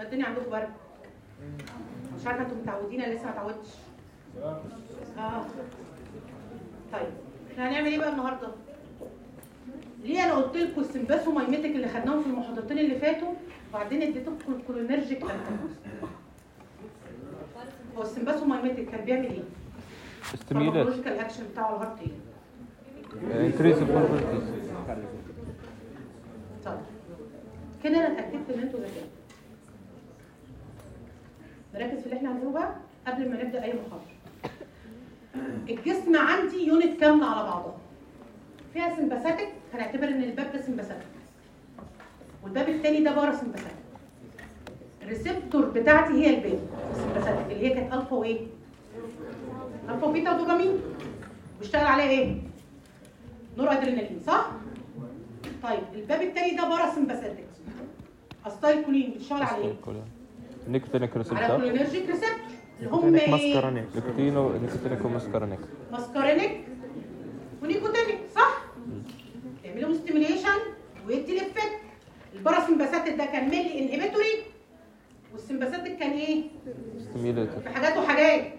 ما الدنيا عندكم برد مش عارفه انتوا متعودين ولا لسه ما اتعودتش اه طيب احنا هنعمل ايه بقى النهارده ليه انا قلت لكم السمباسو مايميتك اللي خدناهم في المحاضرتين اللي فاتوا وبعدين اديتكم الكولينرجيك انتاجونست هو السمباسو مايميتك كان بيعمل ايه؟ stimulate الفارماكولوجيكال اكشن بتاعه الهارت ايه؟ increase the probabilities طيب كده انا اتاكدت ان انتوا ذكاء نركز في اللي احنا هنقوله بقى قبل ما نبدا اي محاضره الجسم عندي يونت كامله على بعضها فيها سمباثيك هنعتبر ان الباب ده سمباثيك والباب الثاني ده بارا سمباثيك الريسبتور بتاعتي هي الباب السمباثيك اللي هي كانت الفا وايه الفا وبيتا ودوبامين بيشتغل عليها ايه نور ادرينالين صح طيب الباب الثاني ده بارا سمباثيك استايل كولين بيشتغل على ايه نيكوتينيك على ريسبتور كولينرجيك ريسبتور اللي هم نيكوتينيك ايه ماسكارونيك نيكوتينو نيكوتينيك وماسكارونيك ماسكارينيك ونيكوتينيك صح يعملوا ستيميليشن ويدي الافكت الباراسمباثيك ده كان ميلي انهبيتوري والسمباثيك كان ايه ستيميوليتور في حاجات وحاجات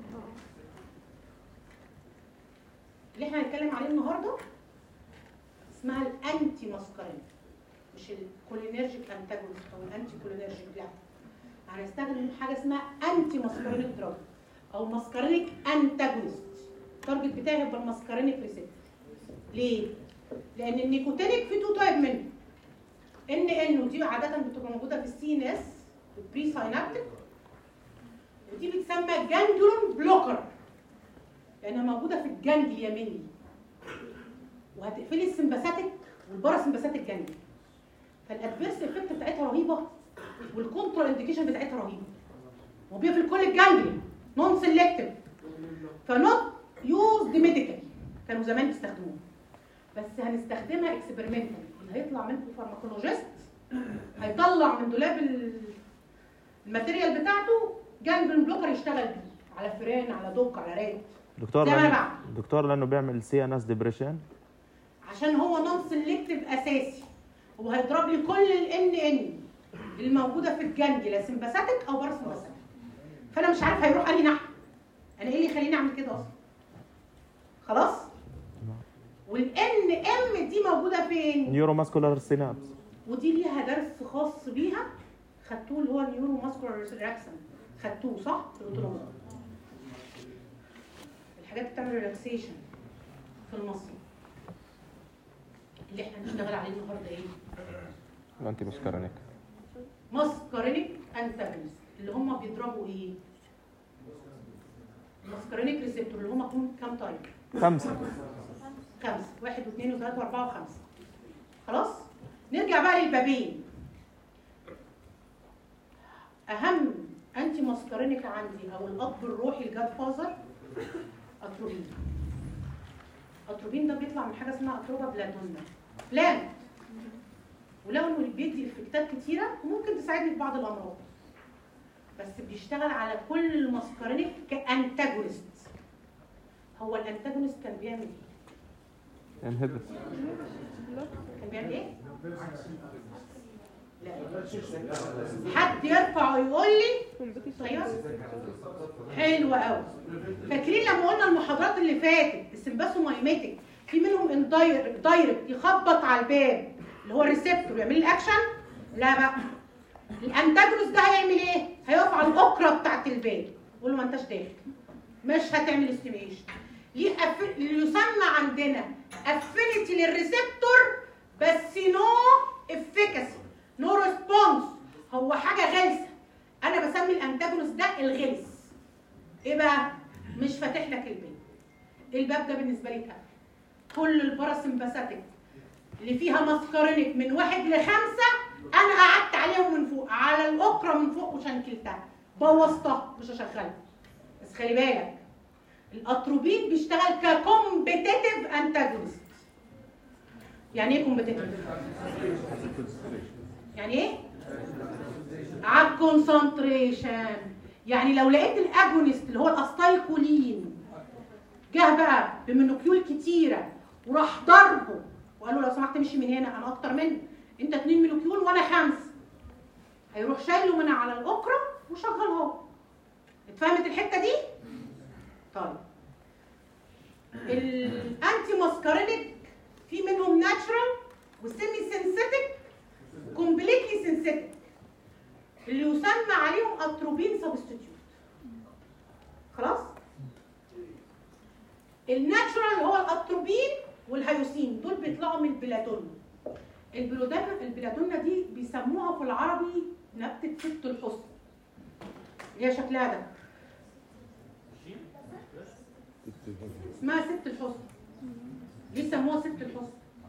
اللي احنا هنتكلم عليه النهارده اسمها الانتي ماسكارينيك مش الكولينرجيك انتاجونست او الانتي كولينرجيك لا هنستخدم حاجه اسمها انتي ماسكارينيك دراج او ماسكارينيك انتاجونست التارجت بتاعي هيبقى الماسكارينيك ريسبتور ليه؟ لان النيكوتينيك في تو تايب منه ان ان ودي عاده بتبقى موجوده في السي ان اس البري ساينابتيك ودي بتسمى جانجلون بلوكر لانها موجوده في الجانجليا مني وهتقفلي السمباثيك والباراسمباثيك جانجليا فالادفيرس افكت بتاعتها رهيبه والكونترا انديكيشن بتاعتها رهيبه وبيقفل كل الجانجليا نون سيلكتيف فنوت يوزد ميديكال كانوا زمان بيستخدموها بس هنستخدمها اكسبيرمنتال اللي هيطلع منكم فارماكولوجيست هيطلع من دولاب ال- الماتيريال بتاعته جانجلون بلوكر يشتغل بيه على فيران على دوك على راد دكتور زي ما أنا لأنه بعمل. دكتور لانه بيعمل سي ان اس ديبريشن عشان هو نون سيلكتيف اساسي هو هيضرب لي كل الان ان الموجوده في الجنج لا سمباثيك او باراسمباثيك فانا مش عارف هيروح انهي ناحيه انا ايه اللي يخليني اعمل كده اصلا خلاص والان ام دي موجوده فين نيورو ماسكولار سينابس ودي ليها درس خاص بيها خدتوه اللي هو نيورو ماسكولار ريلاكسن خدتوه صح في الاوتونومي الحاجات بتعمل ريلاكسيشن في المصري اللي احنا هنشتغل عليه النهارده ايه الانتي ماسكارونيك ماسكارينيك انتاجونست اللي هم بيضربوا ايه الماسكارينيك ريسبتور اللي هم كم كام تايب خمسة خمسة واحد واثنين وثلاثة وأربعة وخمسة خلاص نرجع بقى للبابين أهم أنتي ماسكارينيك عندي أو الأب الروحي الجاد فازر أتروبين أتروبين ده بيطلع من حاجة اسمها أتروبا بلاتونا بلانت ولو إنه بيدي إفكتات كتيرة وممكن تساعدني في بعض الأمراض بس بيشتغل على كل الماسكارينيك كأنتاجونست هو الأنتاجونست كان بيعمل إيه؟ انهبت كان بيعمل ايه؟ لا حد يرفع ويقول لي ايوه حلو قوي فاكرين لما قلنا المحاضرات اللي فاتت السمباسو مايميتك في منهم اندايركت دايركت يخبط على الباب اللي هو الريسبتور ويعمل لي الاكشن لا بقى الانتاجونست ده هيعمل ايه؟ هيقف على الاكره بتاعت الباب يقول له ما انتش داخل مش هتعمل استيميشن ليه أف... اللي يسمى عندنا افينيتي للريسبتور بس نو افيكاسي نو ريسبونس هو حاجه غلسه انا بسمي الانتاجونست ده الغلس ايه بقى مش فاتح لك الباب الباب ده بالنسبه لي اتقفل كل الباراسمباثيك اللي فيها ماسكارينيك من واحد لخمسه انا قعدت عليهم من فوق على الاكره من فوق وشنكلتها بوظتها مش هشغلها بس خلي بالك الاتروبين بيشتغل ككومبيتيتيف انتاجونست يعني ايه كومبيتيتيف يعني ايه على الكونسنتريشن يعني لو لقيت الاجونست اللي هو الاستايكولين جه بقى بمونوكيول كتيره وراح ضربه وقال له لو سمحت امشي من هنا انا اكتر منك انت اتنين مونوكيول وانا خمسه هيروح شايله من على الاكرة وشغله اتفهمت الحته دي طيب الانتي ماسكارينيك في منهم ناتشرال وسيمي سينثيتك كومبليتلي سينثيتك اللي يسمى عليهم اتروبين سبستيتيوت خلاص الناتشرال هو الاتروبين والهيوسين دول بيطلعوا من البلاتون البلودان البلاتونه دي بيسموها في العربي نبته ست الحسن اللي هي شكلها ده اسمها ست الحسن ليه سموها ست الحسن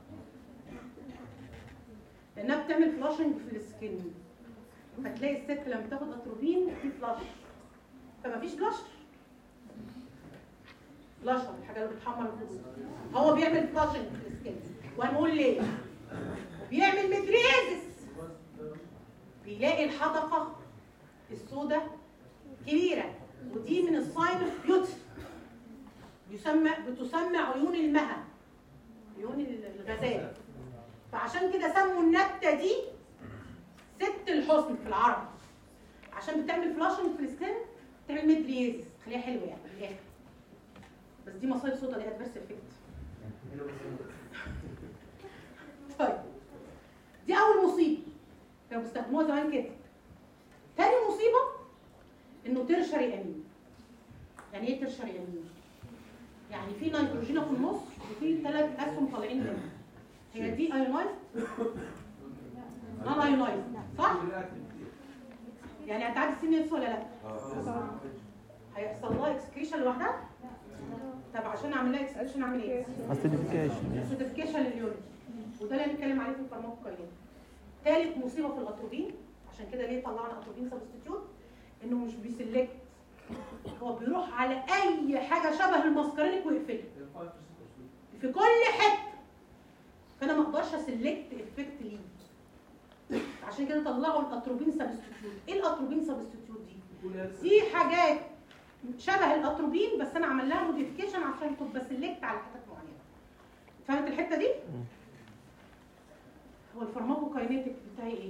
لانها بتعمل فلاشنج في السكين فتلاقي الست لما تاخد اتروبين في فلاش فما فيش بلاشر بلاشر الحاجه اللي بتحمر الخدود هو بيعمل فلاشنج في السكين وهنقول ليه بيعمل مدريزس بيلاقي الحدقه السوداء كبيره ودي من الساين اوف بيوتي يسمى بتسمى عيون المها عيون الغزال فعشان كده سموا النبته دي ست الحسن في العربي عشان بتعمل فلاشنج في السكن بتعمل مدريزس خليها حلوه يعني في الاخر بس دي مصايب صودا دي ادفيرس افكت طيب دي اول مصيبه كانوا بيستخدموها زمان كده تاني مصيبه انه ترشري امين يعني ايه ترشري امين يعني في نيتروجينه في النص وفي ثلاث اسهم طالعين منها هي دي ايونايز نون ايونايز صح يعني هتعدي السن ولا لا هيحصل لها اكسكريشن لوحدها طب عشان اعمل لها اكسكريشن اعمل ايه acidification اسيديفيكيشن لليورين وده اللي هنتكلم عليه في الفارماكوكاينين ثالث مصيبه في الاتروبين عشان كده ليه طلعنا اتروبين سبستيتيوت انه مش بيسلكت هو بيروح على اي حاجه شبه الماسكارينيك ويقفلها في كل حته فانا ما اقدرش اسلكت افكت ليه عشان كده طلعوا الاتروبين سبستيتيوت ايه الاتروبين سبستيتيوت دي دي حاجات شبه الاتروبين بس انا عمل لها موديفيكيشن عشان تبقى سلكت على حتت معينه فهمت الحته دي هو الفارماكوكاينيتك بتاعي ايه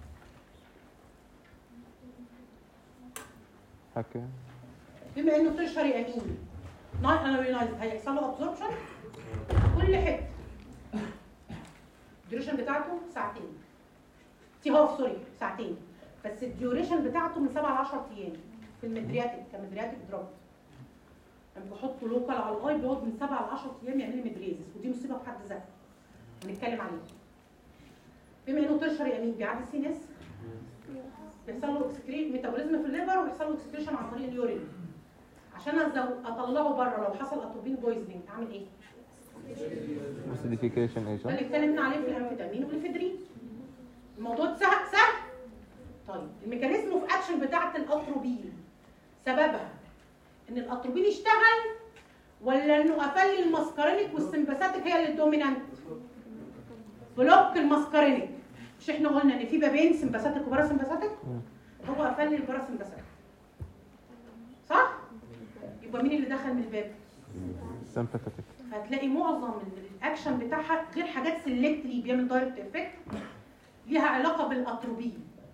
حكى بما انه تشهري امين نون اناليزد هيحصل له ابزوربشن كل حته الديوريشن بتاعته ساعتين تي هاف سوري ساعتين بس الديوريشن بتاعته من 7 ل 10 ايام في المدرياتيك كمدرياتيك دروب لما بحطه لوكال على الاي بيقعد من 7 ل 10 ايام يعمل لي مدريزس ودي مصيبه في حد ذاتها هنتكلم عليها بما انه تشهري امين بيعدي السي اس بيحصل له اكسكريت ميتابوليزم في الليفر ويحصل له اكسكريشن عن طريق اليورين عشان أزو- اطلعه بره لو حصل اتروبين بويزنينج اعمل ايه؟ acidification ده اللي agent اتكلمنا عليه في الامفيتامين والافيدرين الموضوع سهل سهل طيب الميكانيزم اوف اكشن بتاعه الاتروبين سببها ان الاتروبين اشتغل ولا انه قفل لي الماسكارينيك والسمباثيك هي اللي الدومينانت بلوك الماسكارينيك مش احنا قلنا ان في بابين سمباثيك وباراسمباثيك هو قفل لي الباراسمباثيك صح يبقى مين اللي دخل من الباب sympathetic هتلاقي معظم الاكشن بتاعها غير حاجات سيلكتلي بيعمل دايركت افكت ليها علاقه بالاتروبين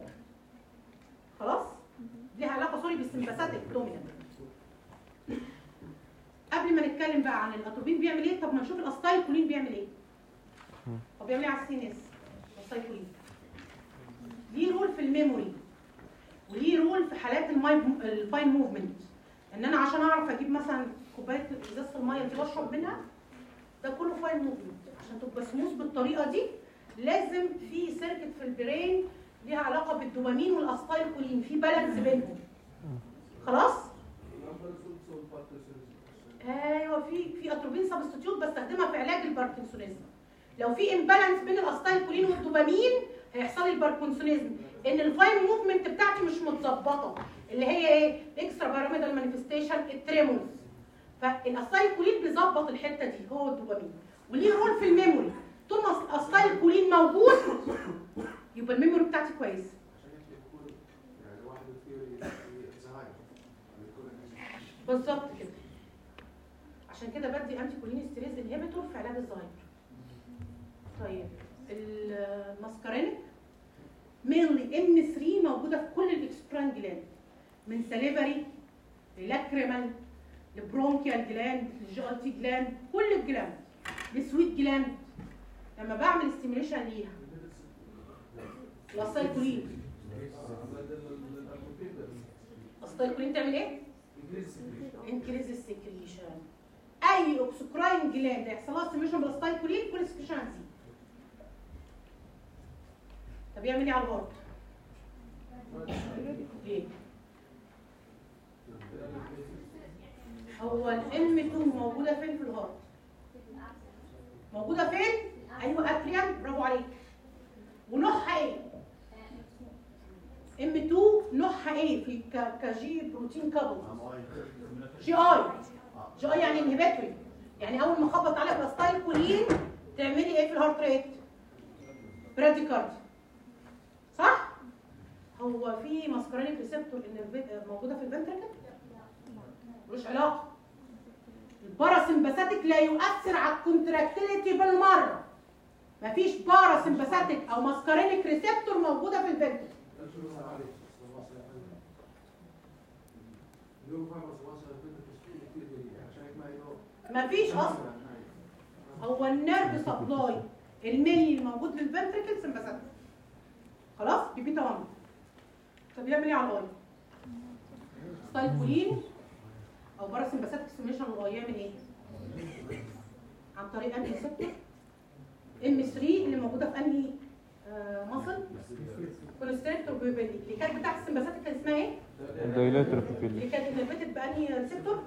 خلاص ليها علاقه سوري بالسمباثيك دومينانت قبل ما نتكلم بقى عن الاتروبين بيعمل ايه طب ما نشوف الاستايكولين بيعمل ايه هو بيعمل ايه على السينس الاستايكولين ليه رول في الميموري وليه رول في حالات الماي- الفاين موفمنت ان انا عشان اعرف اجيب مثلا كوبايه ازازه الميه دي واشرب منها ده كله فاين موفمنت عشان تبقى سموث بالطريقه دي لازم في سيركت في البرين ليها علاقه بالدوبامين والاستايلكولين في بالانس بينهم خلاص ايوه في في اتروبين سبستيتيوت بستخدمها في علاج الباركنسونيزم لو في امبالانس بين الاستايلكولين والدوبامين هيحصل لي الباركنسونيزم ان الفاين موفمنت بتاعتي مش متظبطه اللي هي ايه اكسترا باراميدال مانيفستيشن التريمولز فالاستايلكولين بيظبط الحته دي هو الدوبامين وليه رول في الميموري طول ما الاستايلكولين موجود يبقى الميموري بتاعتي كويس بالظبط كده عشان كده بدي انتي كولين ستريس انهبيتور في علاج الزهايمر طيب الماسكارينيك مينلي ام 3 موجوده في كل الاكسبران جلاند من سليفري للاكريمال لبرونكيال جلاند للجي اي تي جلاند كل الجلاند لسويت جلاند لما بعمل ستيميوليشن ليها الاسايكولين الاسايكولين تعمل ايه؟ انكريز السكريشن اي اوكسكراين جلاند يحصل لها ستيميوليشن بالاسايكولين كل السكريشن هتزيد طب يعمل ايه على الارض؟ ليه؟ هو الام 2 موجوده فين في الهارت؟ موجوده فين؟ ايوه اتريم برافو عليك ونوعها ايه؟ ام 2 نوعها ايه في ك- كجي بروتين كابل جي اي جي اي يعني انهبيتوري يعني اول ما اخبط عليها باستايل كولين تعملي ايه في الهارت ريت؟ براديكاردي صح؟ هو في ماسكرينيك ريسبتور ان موجوده في الفنتركل؟ ملوش علاقه الباراسمباثيك لا يؤثر على الكونتراكتيليتي بالمره مفيش باراسمباثيك او ماسكرينيك ريسبتور موجوده في الفنتركل مفيش اصلا هو النيرف سبلاي الملي الموجود في الفنتركل سمباثيك خلاص بي بيتا 1 طب يعمل ايه على الاي ستايكولين او باراسمباثيك ستيميشن الاي يعمل ايه عن طريق انهي ريسبتور ام 3 اللي موجوده في انهي مصل كونستريكتور بيبيلي اللي كانت بتاعت السمباثيك كان اسمها ايه الدايلاتر بيبيلي اللي كانت انربيتد بانهي ريسبتور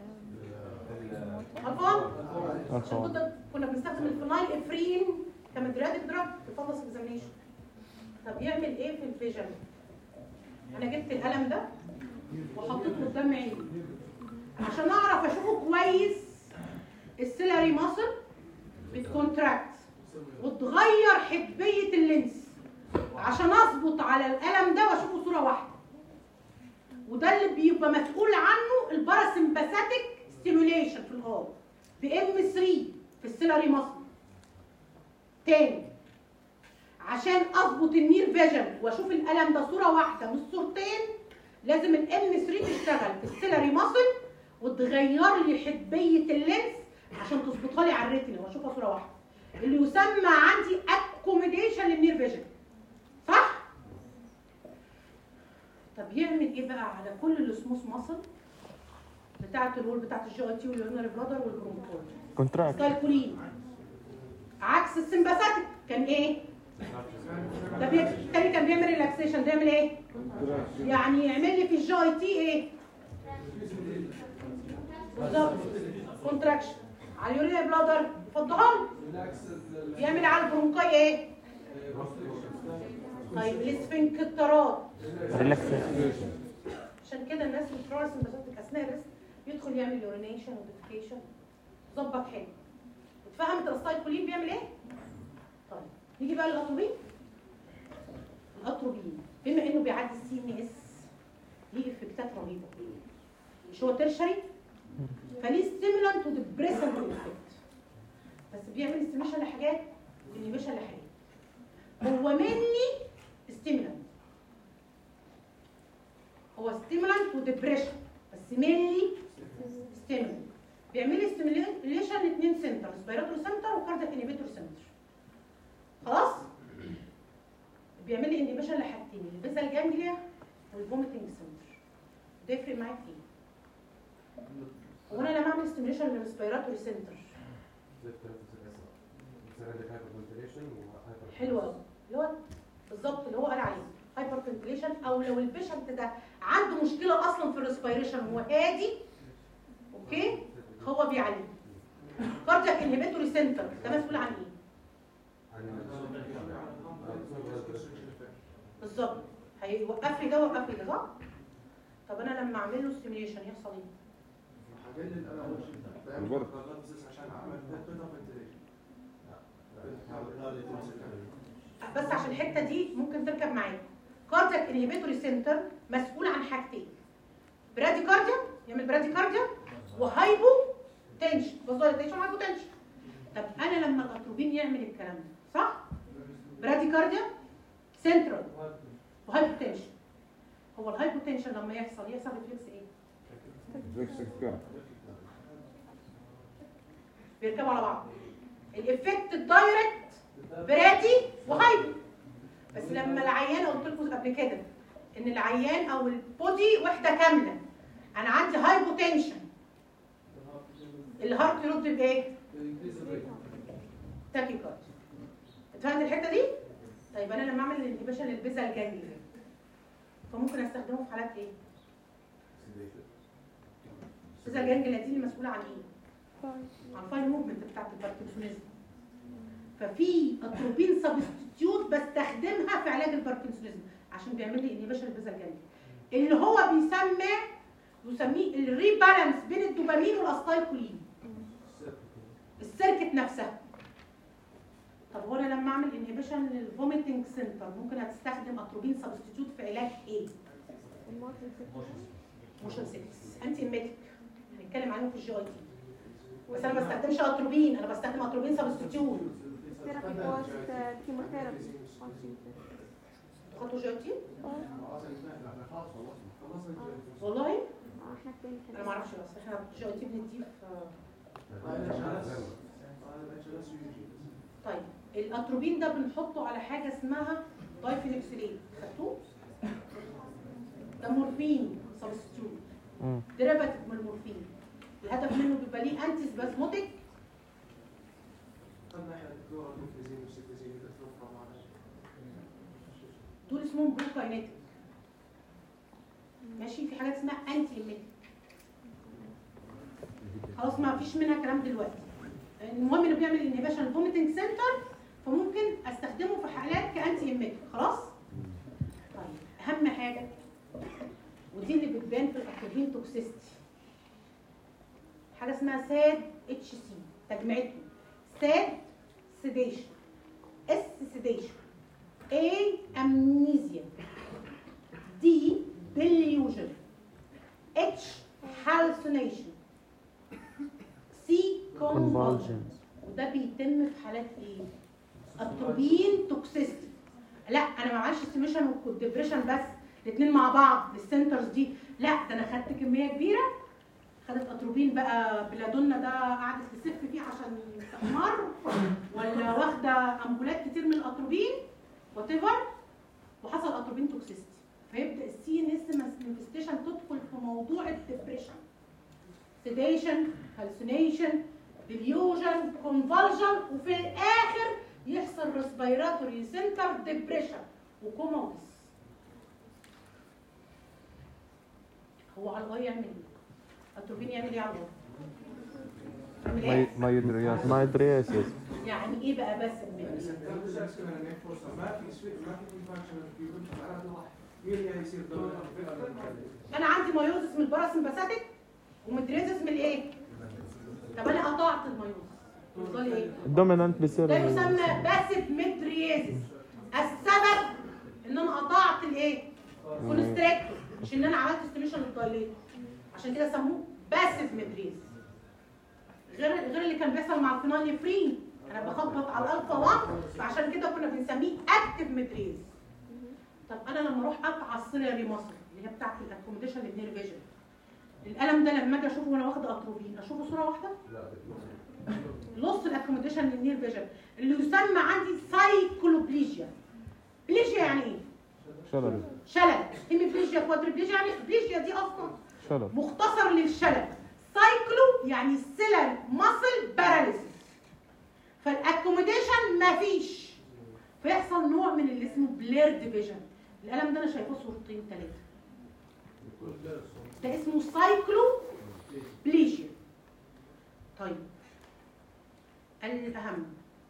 الفا عشان كنت كنا بنستخدم الفينايل افرين كمدراتيك دراج في فندس اكزامينشن طب يعمل ايه في الفيجن انا جبت القلم ده وحطيته قدام عيني عشان اعرف اشوفه كويس السيلاري ماسل بتكونتراكت وتغير حدبيه اللينس عشان اظبط على القلم ده واشوفه صوره واحده وده اللي بيبقى مسؤول عنه الباراسمباثيك ستيموليشن في الار بام 3 في السيلاري ماسل تاني عشان اظبط النير فيجن واشوف القلم ده صوره واحده مش صورتين لازم الام 3 تشتغل في السيلاري ماسل وتغير لي حدبيه اللينس عشان تظبطها لي على الريتنا واشوفها صوره واحده اللي يسمى عندي اكوميديشن للنير فيجن صح طب يعمل ايه بقى على كل السموث ماسل بتاعه الول بتاعه الجي اي تي واليورنري برادر والبرونكول كونتراكت سكالكولين عكس السمباثيك كان ايه ده بي- التاني كان بيعمل ريلاكسيشن ده يعمل ايه يعني يعمل لي في الجي اي تي ايه بالظبط كونتراكشن على اليورينري بلادر يفضها لي يعمل على البرونكاي ايه طيب الاسفنكترات ريلاكسيشن عشان كده الناس اللي بتروح السمباثيك اثناء الريست يدخل يعمل يورينيشن وديفيكيشن ظبط حلو اتفهمت الاسايكولين بيعمل ايه؟ طيب نيجي بقى للاتروبين الاتروبين بما انه بيعدي السي ام اس ليه افكتات رهيبه مش هو ترشري فليه ستيمولانت وديبريسنت افكت بس بيعمل ستيميشن لحاجات وانيبيشن لحاجات هو مني ستيمولانت هو ستيمولانت وديبريشن بس مينلي ستيمولانت بيعمل لي ستيميوليشن لاثنين سنتر سبيراتوري سنتر وكاردياك انهبيتور سنتر خلاص بيعمل لي انهبيشن لحاجتين البيزال جانجليا والفوميتنج سنتر ده يفرق معاك في ايه؟ هو انا لما اعمل ستيميوليشن للريسبيراتوري سنتر حلو قوي اللي هو بالظبط اللي هو قال عليه هايبر فنتليشن او لو البيشنت ده عنده مشكله اصلا في الريسبيريشن هو هادي اوكي هو بيعالج كاردياك انهبيتوري سنتر ده مسؤول عن ايه؟ بالظبط هيوقف لي ده ويوقف لي ده صح؟ طب انا لما اعمل له ستيميوليشن يحصل ايه؟ بس عشان الحته دي ممكن تركب معايا كاردياك انهبيتوري سنتر مسؤول عن حاجتين براديكارديا يعمل براديكارديا وهايبو تنشن فازوليتيشن هايبو تنشن طب انا لما الاتروبين يعمل الكلام ده صح براديكارديا سنترال وهايبوتنشن هو الهايبوتنشن لما يحصل يحصل ريفلكس ايه؟ بيركبوا على بعض الافكت الدايركت براتي وهايبو بس لما العيان قلت لكم قبل كده ان العيان او البودي وحده كامله انا عندي هايبوتنشن الهارت يرد بايه؟ تاكي كارد اتفهمت الحته دي؟ طيب انا لما اعمل الانهبيشن للبيزا الجانجلي فممكن استخدمه في حالات ايه؟ البيزا الجانجلي دي اللي مسؤوله عن ايه؟ عن الفاين موفمنت بتاعت الباركنسونيزم ففي اتروبين سبستيتيوت بستخدمها في علاج الباركنسونيزم عشان بيعمل لي انهبيشن البيزا الجانجلي اللي هو بيسمى يسميه الريبالانس بين الدوبامين والاستايكولين السيركت نفسها طب هو انا لما اعمل انهبيشن للفوميتنج سنتر ممكن استخدم اتروبين سبستيتيوت في علاج ايه؟ موشن سيكس انتي ايميتيك هنتكلم عنه في الجي اي تي بس انا ما بستخدمش اتروبين انا بستخدم اتروبين سبستيتيوت ثيرابي بوست كيموثيرابي خدتوا جي اي تي؟ والله احنا فين انا ما اعرفش بس احنا جي اي تي بنديه في طيب الاتروبين ده بنحطه على حاجه اسمها دايفينكسلين خدتوه ده مورفين سبستيوت مم. ديريفاتيف من المورفين الهدف منه بيبقى ليه انتي سبازموتيك دول اسمهم بروكاينيتيك ماشي في حاجات اسمها انتي ايميتيك خلاص ما فيش منها كلام دلوقتي المهم انه بيعمل انهبيشن فوميتنج سنتر فممكن استخدمه في حالات كانتي ايميتيك خلاص طيب اهم حاجه ودي اللي بتبان في الاكوبين توكسيستي حاجه اسمها ساد اتش سي تجميعته ساد سيديشن اس سيديشن A amnesia D delusion H hallucination C convulsion convulsions وده بيتم في حالات ايه؟ اتروبين توكسيستي لا انا ما عملش استيميشن والدبريشن بس الاثنين مع بعض السنترز دي لا ده انا خدت كميه كبيره خدت اتروبين بقى بلادونا ده قعدت تسف فيه عشان تحمر ولا واخده امبولات كتير من الاتروبين وات ايفر وحصل اتروبين توكسيستي فيبدا السي ان اس مانيفستيشن تدخل في موضوع الدبريشن سيديشن هالسينيشن ديليوجن كونفالجن وفي الاخر يحصل ريسبيراتوري سنتر ديبريشن وكوما وبس هو على الغايه يعمل ايه؟ اتروبين يعمل ايه على الغايه؟ يعمل ايه؟ مايدرياس مايدرياسيس يعني ايه بقى بس الميل؟ انا عندي مايوزس من الباراسمباثيك ومدريزس من الايه؟ طب انا قطعت المايوزس يفضل ايه؟ الدومينانت بيصير ده يسمى باسيف ميدريزس السبب ان انا قطعت الايه؟ كونستريكتور مش ان انا عملت استيميشن للدايليت عشان كده سموه باسيف ميدريزس غير غير اللي كان بيحصل مع الفيناليفرين انا بخبط على الالفا 1 فعشان كده كنا بنسميه اكتف ميدريز طب انا لما اروح اقطع السيلري مصر اللي هي بتاعت الاكوموديشن للنير فيجن الالم ده لما اجي اشوفه وانا واخده اتروبين اشوفه صوره واحده لص الاكوموديشن للنير فيجن اللي يسمى عندي سايكلوبليجيا بليجيا يعني ايه شلل شلل هيميبليجيا كوادريبليجيا يعني بليجيا دي اصلا شلل مختصر للشلل سايكلو يعني سيلر ماسل باراليسيس فالاكوموديشن مفيش فيحصل نوع من اللي اسمه بلير ديفيجن الالم ده انا شايفه صورتين ثلاثه ده اسمه سايكلو بليجيا طيب الاهم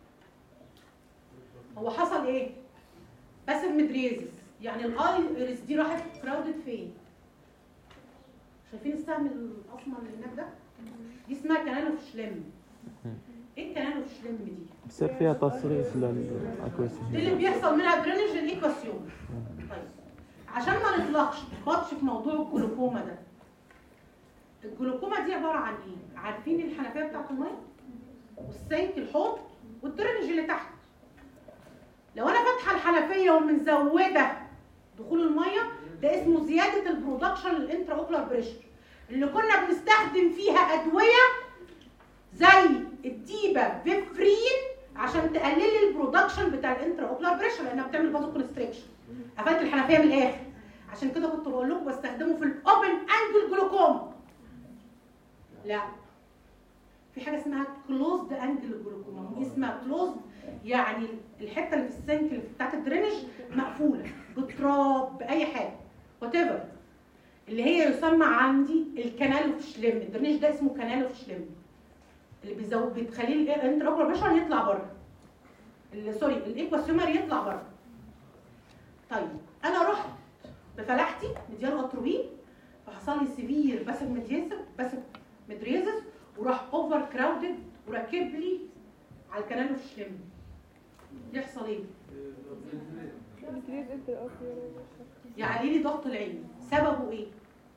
هو حصل ايه بس المدريزس يعني الايرس دي راحت كراودد فين شايفين السهم الاسمر اللي هناك ده دي اسمها كنانوف شلم ايه الكنانوف شلم دي بصير فيها تصريف دي اللي للاكويسيشن بيحصل منها درينج الايكواسيون طيب عشان ما نطلقش نخبطش في موضوع الجلوكوما ده الجلوكوما دي عباره عن ايه عارفين الحنفيه بتاعت الميه والسيك الحوض والدرينج اللي تحت لو انا فاتحه الحنفيه ومزوده دخول الميه ده اسمه زياده البرودكشن للانترا اوكلر بريشر اللي كنا بنستخدم فيها ادويه زي الديبا فيفرين عشان تقللي البرودكشن بتاع الانترا اوكلر بريشر لانها بتعمل بازو كونستريكشن قفلت الحنفيه من الاخر عشان كده كنت بقول لكم بستخدمه في الاوبن انجل جلوكوما لا في حاجه اسمها كلوزد انجل جلوكوما ودي اسمها كلوزد يعني الحته اللي في السنك اللي بتاعت الدرينج مقفوله بتراب باي حاجه وات اللي هي يسمى عندي الكانالوفشلم الدرينج ده اسمه كانالوفشلم اللي بيزود بتخليه الانتراوكولار بريشر يطلع بره ال- سوري الايكواسيومر يطلع بره طيب انا رحت بفلاحتي مدياله اتروبين فحصل لي سيفير بس مدريزس بس مدريزس وراح اوفر كراودد وركب لي على الكنال وفشلم يحصل ايه؟ انكريز انتر اوكيولار يعلي لي ضغط العين سببه ايه؟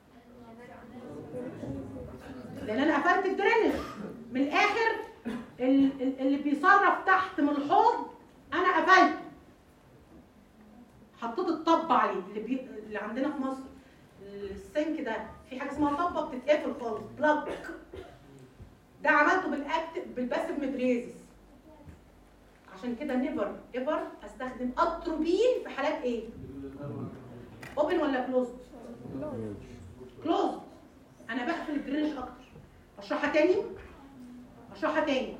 لان انا قفلت الدرينج من الاخر ال- ال- اللي بيصرف تحت من الحوض انا قفلته حطيت الطبه عليه اللي, بي... اللي عندنا في مصر السنك ده في حاجه اسمها طبه بتتقفل خالص بلاج ده عملته بالاكت بالباسف مدريزس عشان كده نيفر ايفر استخدم اتروبين في حالات ايه؟ اوبن ولا كلوزد؟ كلوزد انا بقفل الدرينج اكتر اشرحها تاني اشرحها تاني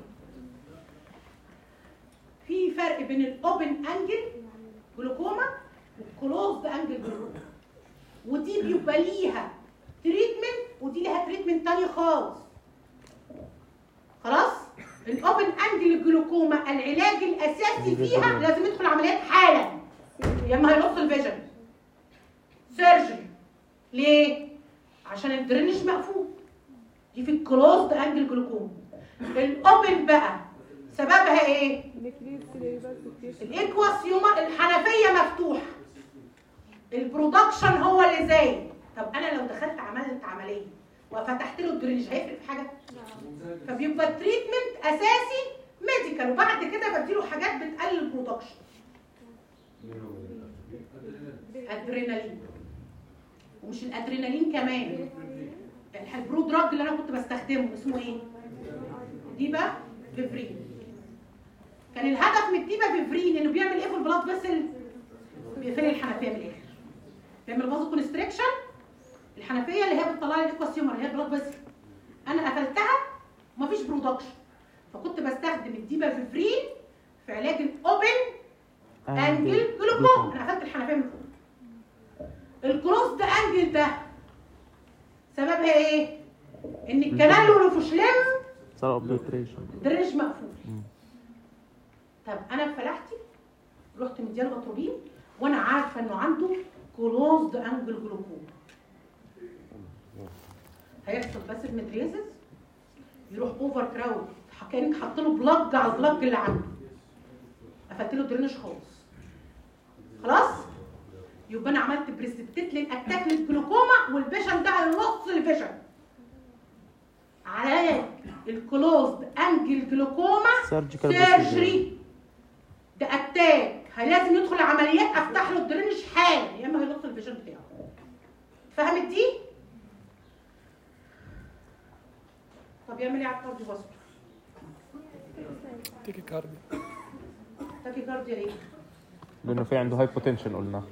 في فرق بين الاوبن انجل جلوكوما والكلوزد انجل جلوكوما ودي بيبقى ليها تريتمنت ودي ليها تريتمنت تاني خالص خلاص الاوبن انجل جلوكوما العلاج الاساسي فيها لازم يدخل عمليات حالا يا اما هينص الفيجن سيرجري ليه عشان الدرينج مقفول دي في الكلوزد انجل جلوكوما الاوبن بقى سببها ايه انكريز سيريبال سكريشن الايكواسيوما الحنفيه مفتوحه البرودكشن هو اللي زايد طب انا لو دخلت عملت عمليه وفتحت له الدرينج هيفرق في حاجه فبيبقى التريتمنت اساسي ميديكال وبعد كده بديله حاجات بتقلل البرودكشن ادرينالين ومش الادرينالين كمان يعني البرو دراج اللي انا كنت بستخدمه اسمه ايه ديبا فيفرين كان الهدف من الديبا فيفرين انه بيعمل ايه في البلاد فيسل بيقفل الحنفيه من الاخر بيعمل فازو كونستريكشن الحنفيه اللي هي بتطلع لي الايكواسيومر اللي هي البلاد فيسل انا قفلتها ومفيش برودكشن فكنت بستخدم الديبا فيفرين في علاج الاوبن انجل جلوكوم انا قفلت الحنفيه من فوق الكروس ده انجل ده سببها ايه ان الكنال والفشلم صار اوبليتريشن درينج مقفول طب انا في فلاحتي رحت مدياله اتروبين وانا عارفه انه عنده كلوزد انجل جلوكوم هيحصل بس المدريزز يروح اوفر كراود كانك حاطه له بلاج على البلاج اللي عنده قفلت له درينج خالص خلاص يبقى انا عملت بريسبتيت للاتاك للجلوكوما والفيجن ده هينص الفيجن علاج الكلوزد انجل جلوكوما سيرجيكال سيرجري ده اتاك هي لازم يدخل عمليات افتح له الدرينج حالا يا اما هينص الفيجن بتاعه فهمت دي؟ طب يعمل ايه على الكارديو فاسكولار؟ تيكي كاردي تاكي كارديا ليه؟ لانه في عنده هايبوتنشن قلنا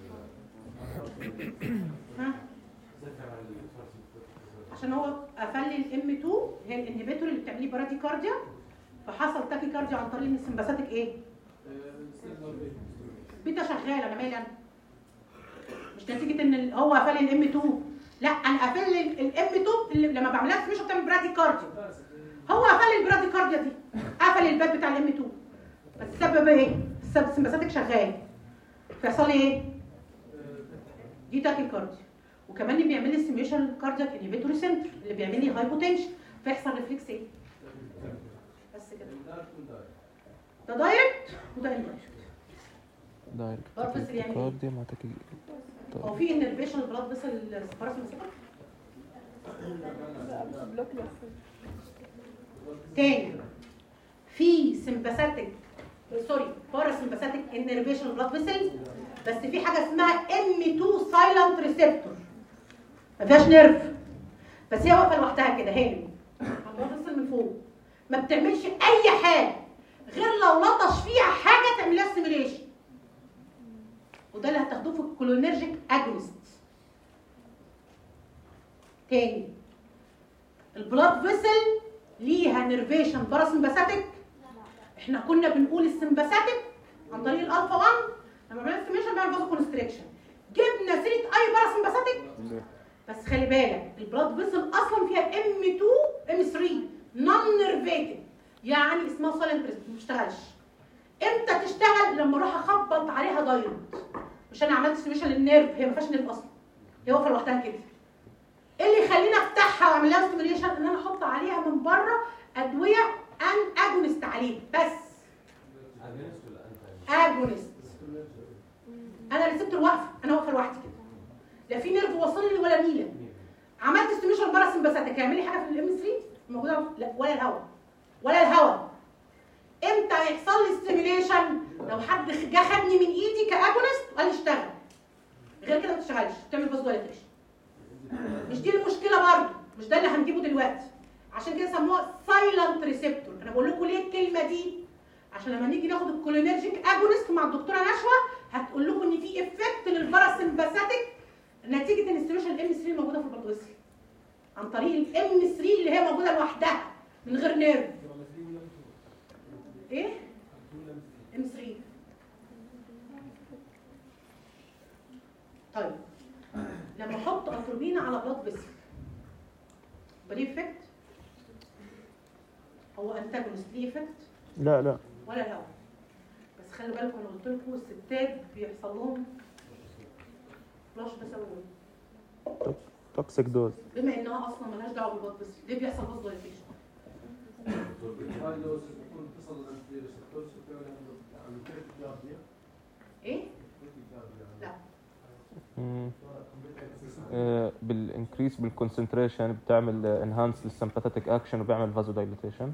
ها؟ عشان هو قفل لي الام 2 هي الانهبيتور اللي بتعمل لي برادي كارديا فحصل تاكي كارديا عن طريق ان السمباثيك ايه؟ بيتا شغاله انا مالي انا مش نتيجه ان ال- هو قفل لي الام 2 لا انا قافل لي الام 2 اللي لما بعملها سميشن بتعمل برادي كارديا هو قفل لي البرادي كارديا دي قفل الباب بتاع الام 2 بس السبب ايه؟ السبب السمباثيك شغال فيحصل لي ايه؟ دي تاكي كارديا وكمان اللي بيعمل لي سيميشن كاردياك انهبيتوري سنتر اللي بيعمل لي هايبوتنشن فيحصل ريفلكس ايه؟ بس كده ده دايركت وده اندايركت دايركت برضه بس يعني إيه؟ كارديا مع تاكي هو في انرفيشن بلاد فيسل سباراسمسيتك لا مش بلوك بس تاني في سمباثيك سوري باراسمباثيك انرفيشن بلاد فيسلز بس في حاجه اسمها ام 2 سايلنت ريسبتور ما فيهاش نيرف بس هي واقفه لوحدها كده هاني البلاد فيسل من فوق ما بتعملش اي حاجه غير لو لطش فيها حاجه تعمل لها ستيميليشن وده اللي هتاخدوه في الكولينرجيك اجونست تاني البلاد فيسل ليها نيرفيشن باراسمباثيك احنا كنا بنقول السمباثيك عن طريق الالفا 1 لما عملنا ستيميشن بنعمل فازو كونستريكشن جبنا سيره اي باراسمباثيك بس خلي بالك البلاد فيسل اصلا فيها ام 2 ام 3 نون نيرفيتد يعني اسمها سايلنت ما بتشتغلش امتى تشتغل لما اروح اخبط عليها دايركت مش انا عملت ستيميشن للنيرف هي ما فيهاش نيرف اصلا هي واقفه لوحدها كده ايه اللي يخليني افتحها واعمل لها ستيميليشن ان انا احط عليها من بره ادويه ان اجونست عليه بس اجونست انا ريسبتور واقفه انا واقفه لوحدي كده لا في نيرف وصل لي ولا نيله عملت ستيميشن باراسمباثيك هيعمل لي حاجه في الام 3 موجوده لا ولا الهواء ولا الهواء امتى يحصل لي ستيميليشن لو حد جه خدني من ايدي كاجونست وقال لي اشتغل غير كده ما تشتغلش تعمل باز دايليتيشن مش دي المشكله برضه مش ده اللي هنجيبه دلوقتي عشان كده سموها سايلنت ريسبتور انا بقول لكم ليه الكلمه دي عشان لما نيجي ناخد الكولينرجيك اجونست مع الدكتوره نشوى هتقول لكم ان في افكت للباراسمباثيك نتيجه ان الستيميشن الام 3 موجوده في البطوسي عن طريق الام 3 اللي هي موجوده لوحدها من غير نيرف ايه ام 3 طيب لما احط اتروبين على بلاد فيسل بليه افكت هو انتاجونست ليه افكت لا لا ولا الهواء بس خلي بالكم انا قلت لكم الستات بيحصل لهم فلاش بسوي توكسيك دوز بما انها اصلا ملهاش دعوه بالبلاد فيسل ليه بيحصل بلاد دايليتيشن ايه لا بالانكريس بالكونسنتريشن بتعمل انهانس للسمباثيك اكشن وبيعمل فازو دايليتيشن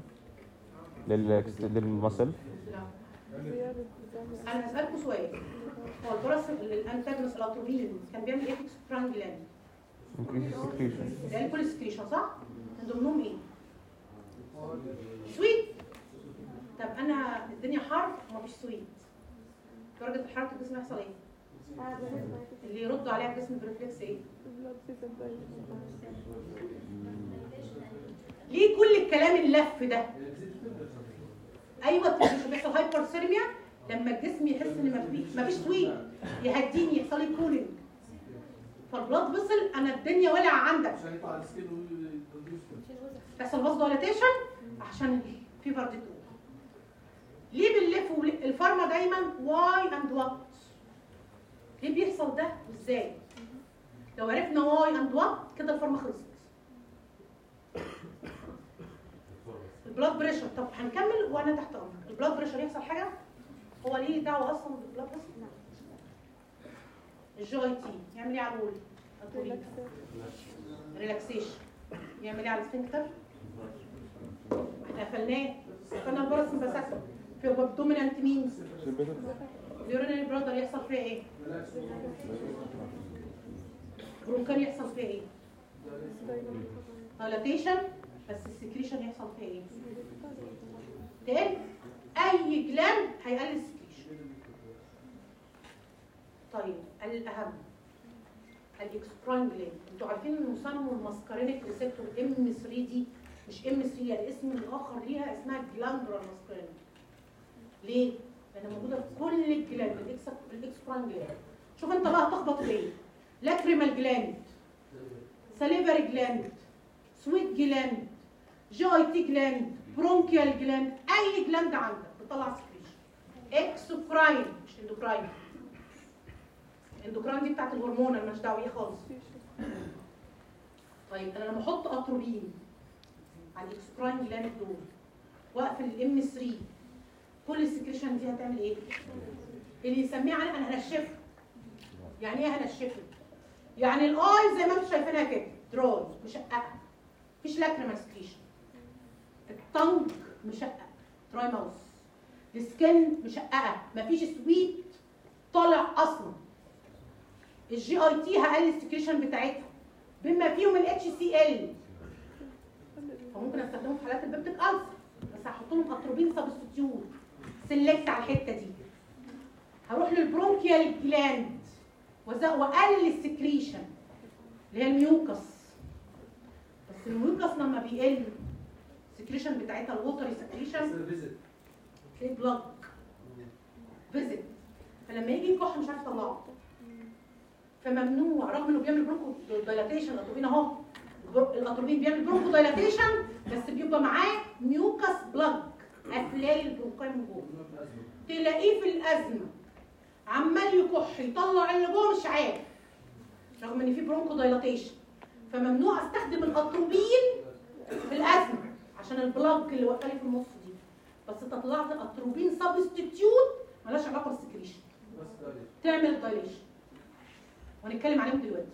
للمسل لا زيادة بتعمل انا هسالكم سؤال هو البراس الانتاجونست الاتروبين كان بيعمل ايه في اكسبران جلاند انكريس سكريشن ده الكوليستريشن صح من ضمنهم ايه سويت طب انا الدنيا حر ومفيش سويت درجه حراره الجسم يحصل ايه آه، بالنسبة اللي يردوا عليها الجسم بريفلكس ايه البلاد فيسل دايما ليه كل الكلام اللف ده ايوه مش بيحصل هايبر سيرميا لما الجسم يحس ان مفيش مفيش سويت يهديني يحصل لي كولينج فالبلاد فيسل انا الدنيا ولع عندك بيحصل باز دايليتيشن عشان الفيبر دي تروح ليه بنلف ول- الفارما دايما واي اند وات ليه بيحصل ده ازاي لو عرفنا واي اند وات كده الفارما خلصت البلاد بريشر طب هنكمل وانا تحت امرك البلاد بريشر يحصل حاجه هو ليه دعوه اصلا بالبلاد بريشر الجي اي تي يعمل ايه على الول الطريق. ريلاكسيشن يعمل ايه على السفنكتر احنا قفلناه قفلنا الباراسمباثيك في دومينانت مينز اليورينري برادر يحصل فيها ايه برونكان يحصل فيها ايه دايلاتيشن بس السكريشن يحصل فيها ايه تاني اي جلاند هيقلل السكريشن طيب الاهم الاكسبراين جلاند انتوا عارفين ان مسمى الماسكارينيك ريسبتور ام 3 دي مش ام 3 يعني الاسم الاخر ليها اسمها جلاندرا ماسكارينيك ليه؟ لان موجوده في كل الجلاند الإكس- الاكسبراين جلاند شوف انت بقى تخبط ايه لاكريمال جلاند ساليفري جلاند سويت جلاند جي اي تي جلاند برونكيال جلاند اي جلاند عندك بتطلع سكريشن اكسوكراين مش اندوكراين الاندوكراين دي بتاعت الهرمون انا مش دعوه بيها خالص طيب انا لما احط اتروبين على الاكسوكراين جلاند دول واقفل الام 3 كل السكريشن دي هتعمل ايه؟ اللي يسميه على انا هنشفه يعني ايه هنشفه؟ يعني الاي زي ما انتم شايفينها كده دراي مشققه مفيش لاكريمال سكريشن التنج مشقق دراي ماوس السكن مشققه مفيش سويت طالع اصلا الجي اي تي هقلل السكريشن بتاعتها بما فيهم الاتش سي ال فممكن استخدمه في حالات البيبتيك ألسر بس هحط لهم اتروبين سبستيتيوت سيلكت على الحته دي هروح للبرونكيال جلاند وز- واقلل السكريشن اللي هي الميوكس بس الميوكس لما بيقل السكريشن بتاعتها الوتري سكريشن تلاقي بلاك فيزيت فلما يجي يكح مش عارف يطلعه فممنوع رغم انه بيعمل برونكو دايلاتيشن الاتروبين اهو البر- الاتروبين بيعمل برونكو دايلاتيشن بس بيبقى معاه ميوكس بلاك افلال البرونكاي من جوه تلاقيه في الازمه عمال يكح يطلع اللي جوه مش عارف رغم ان في برونكو دايلاتيشن فممنوع استخدم الاتروبين في الازمه عشان البلاك اللي واقفه لي في النص دي بس طلعت اتروبين سبستيتيوت مالهاش علاقه بالسكريشن تعمل دايليشن وهنتكلم عليهم دلوقتي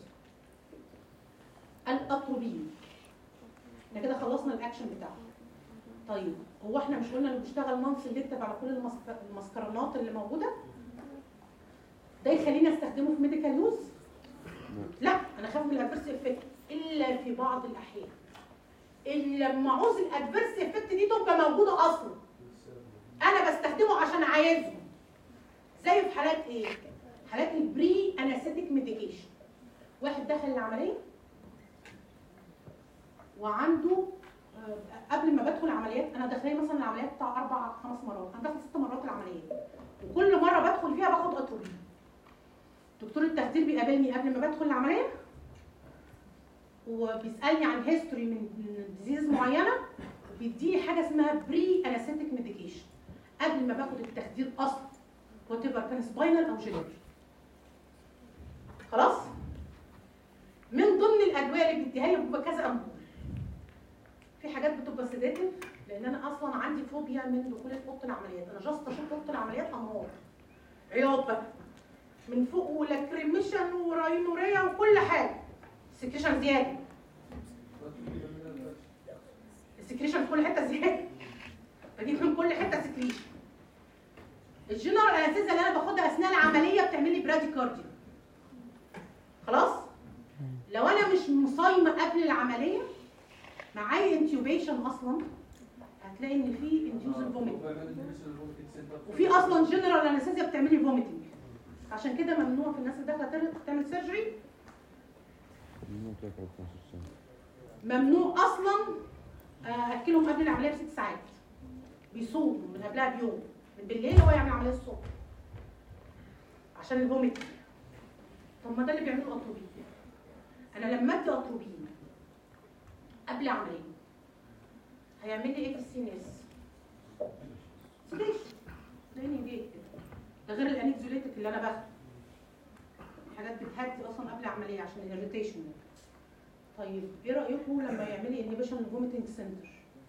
الاتروبين احنا كده خلصنا الاكشن بتاعه طيب هو احنا مش قلنا انه بيشتغل نون سيلكتيف على كل المسك- المسكرانات اللي موجوده ده يخليني استخدمه في ميديكال يوز لا انا خايف من الادفيرس افكت الا في بعض الاحيان الا لما عاوز الادفيرس افكت دي تبقى موجوده اصلا انا بستخدمه عشان عايزه زي في حالات ايه حالات البري انستيك ميديكيشن واحد دخل العمليه وعنده آه، قبل ما بدخل عمليات انا داخليه مثلا العمليات بتاع اربع خمس مرات انا داخل ست مرات العمليات وكل مره بدخل فيها باخد اتروبين دكتور التخدير بيقابلني قبل ما بدخل العمليه وبيسالني عن هيستوري من ديزيز معينه وبيديني حاجه اسمها بري انستيك ميديكيشن قبل ما باخد التخدير اصلا وات ايفر كان سباينال او جينيري خلاص من ضمن الادويه اللي بيديها لي بيبقى كذا امبول في حاجات بتبقى سيداتيف لان انا اصلا عندي فوبيا من دخول اوضه العمليات انا جاست اشوف اوضه العمليات انهار عياط بقى من فوق ولاكريميشن وراينوريا وكل حاجه سكريشن زياده السكريشن في كل حته زياده بجيب من كل حته سكريشن الجنرال انستيزيا اللي انا باخدها اثناء العمليه بتعمل لي براديكارديا خلاص لو انا مش مصايمه قبل العمليه معايا انتيوبيشن اصلا هتلاقي ان في انديوزر فوميت وفي اصلا جنرال انستيزيا بتعمل لي فوميتنج عشان كده ممنوع في الناس اللي داخله تعمل- تعمل سيرجري ممنوع اصلا آه، اكلهم قبل العمليه بست ساعات بيصوموا من قبلها بيوم من بالليل هو يعمل عمليه الصبح عشان الفوميت طب ما ده اللي بيعمله الاتروبين انا لما ادي اتروبين قبل عمليه هيعمل لي ايه في السي ان اس سكيش لاني جيت ده غير الانكزوليتك اللي انا باخده حاجات بتهدي اصلا قبل العمليه عشان الاريتيشن طيب ايه رايكم لما يعمل لي انهبيشن الفوميتنج سنتر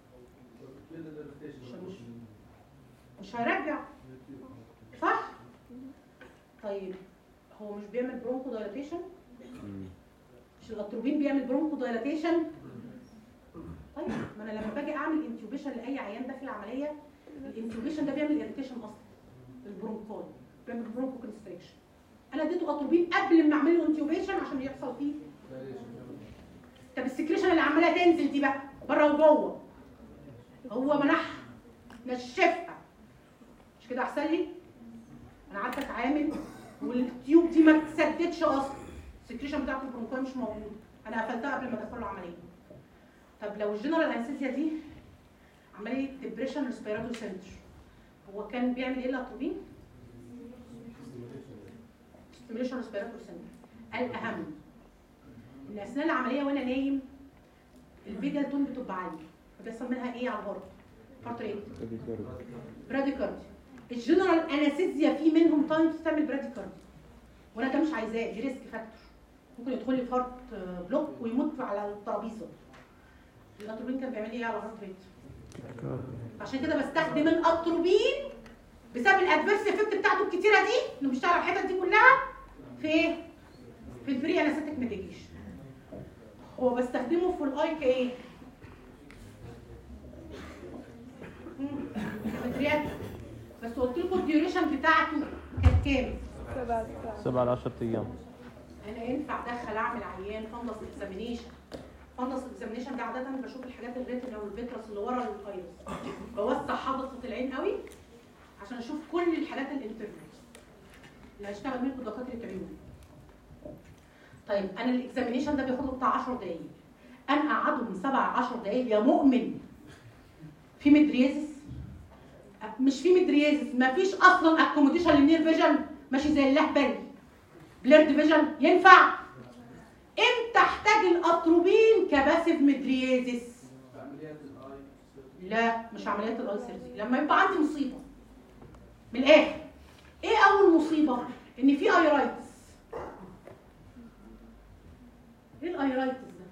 مش مش هيرجع صح طيب هو مش بيعمل برونكو دايلاتيشن مش الاتروبين بيعمل برونكو دايلاتيشن طيب ما انا لما باجي اعمل انتيوبيشن لاي عيان داخل العمليه الانتيوبيشن ده بيعمل اريتيشن اصلا البرونكول بيعمل برونكو كونستريكشن انا اديته اتروبين قبل ما اعمل له انتيوبيشن عشان يحصل فيه طب السكريشن اللي عماله تنزل دي بقى بره وجوه هو منحها نشفها مش كده احسن لي انا عارفه اتعامل والتيوب دي ما تسددش اصلا السكريشن بتاعت البرونكوي مش موجود انا قفلتها قبل ما ادخل العمليه طب لو الجنرال انستيزيا دي عمليه ديبريشن ريسبيراتوري سنتر هو كان بيعمل ايه الاتروبين؟ ستيميوليشن ريسبيراتوري سنتر الاهم ان اثناء العمليه وانا نايم الفيجا تون بتبقى عاليه فبيحصل منها ايه على الهارت؟ هارت ريت براديكارديا الجنرال انستيزيا في منهم تايمز تعمل براديكارديا وانا ده مش عايزاه دي ريسك فاكتور ممكن يدخل لي في هارت بلوك ويموت على الترابيزه الاتروبين كان بيعمل ايه على الهارت ريت عشان كده بستخدم الاتروبين بسبب الادفيرس افكت بتاعته الكتيره دي انه بيشتغل على الحتت دي كلها في ايه؟ في البري انستيك ميديكيشن هو بستخدمه في الاي كايه بس قلت لكم الديوريشن بتاعته كانت كام؟ سبعة ساعات 7 ل 10 ايام انا ينفع ادخل اعمل عيان فندس اكزامينيشن فندس اكزامينيشن ده عاده بشوف الحاجات الريتنا والفيترس اللي ورا الفيروس بوسع حدقه العين قوي عشان اشوف كل الحاجات الانترنال اللي هيشتغل منكم دكاتره عيون طيب انا الاكزامينيشن ده بياخد له بتاع 10 دقايق انا اقعده من 7 ل 10 دقايق يا مؤمن في مدريزس مش في مدريزس مفيش اصلا اكوموديشن للنير فيجن ماشي زي اللهبل بليرد فيجن ينفع امتى احتاج الاتروبين كباسيف مدريازيس لا مش عمليات الاي سيرجري لما يبقى عندي مصيبه من الاخر ايه اول مصيبه ان في ايرايتس ايه الايرايتس ده